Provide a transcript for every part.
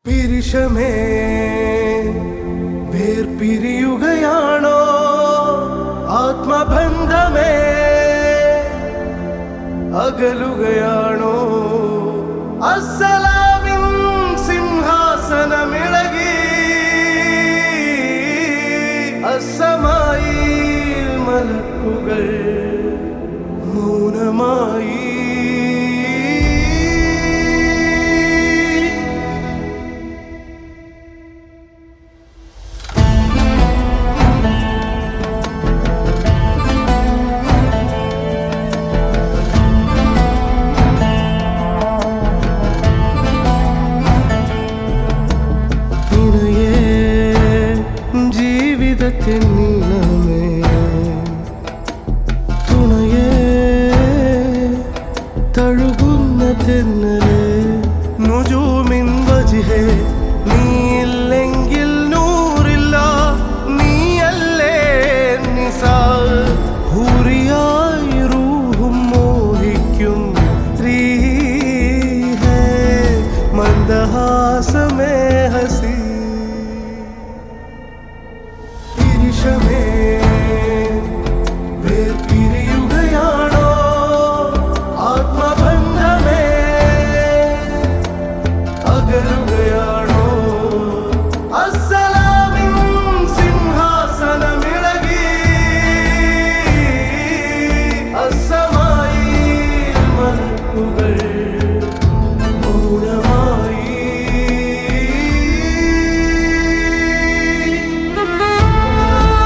പിരിശമേ വേർപിരിയുകയാണോ ആത്മബന്ധമേ അകലുകയാണോ അസ്സലാമിൻ സിംഹാസനമിളകി അസമായി മലക്കുകൾ മൗനമായി നിനയേ ജീവിതത്തിൻ നീളമേ തുണയേ തഴുകുന്ന തെന്നലേ നുജൂമിൻ വജിഹേ നീയില്ലെങ്കിൽ നൂറില്ല നീയല്ലേ നിസാ ഹൂറിയായി റൂഹും മോഹിക്കും സ്ത്രീ ഹേ മന്ദഹാസമേ ഹസി തിരിശമേ വേർപിരിയുകയാണോ ആത്മബന്ധമേ അകലുകയാണോ അസ്സലാമിൻ സിംഹാസനമിളകി അസമായി മലക്കുകൾ മൗനമായി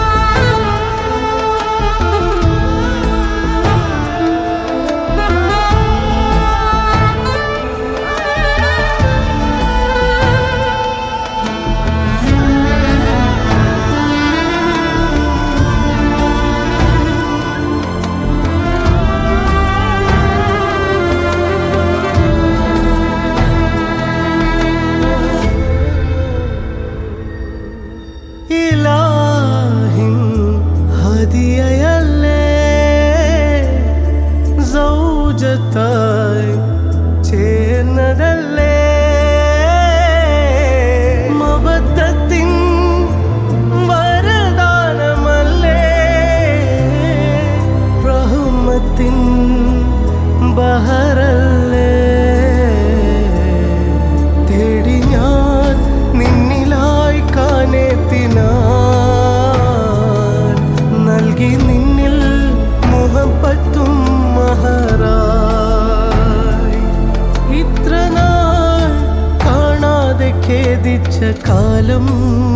ഇലാഹിൻ ഹദിയയല്ലേ സൗജത്തായി ചേർന്നതല്ലേ മവത്തത്തിൻ വരദാനമല്ലേ റഹ്മത്തിൻ ബഹറല്ലേ തേടി ഞാൻ നിന്നിലായി കാനെത്തിനാൻ നൽകി നിന്നിൽ മുഹബത്തും മഹറായി ഇത്ര നാൾ കാണാതെ ഖേദിച്ച കാലം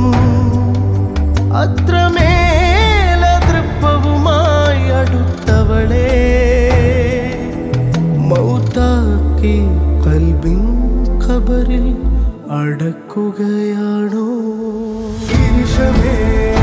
അത്രമേല തൃപ്പവുമായി അടുത്തവളെ മൗത്താക്കി കൽബിൻ ഖബറിൽ അടക്കുകയാണോ ഈശമേ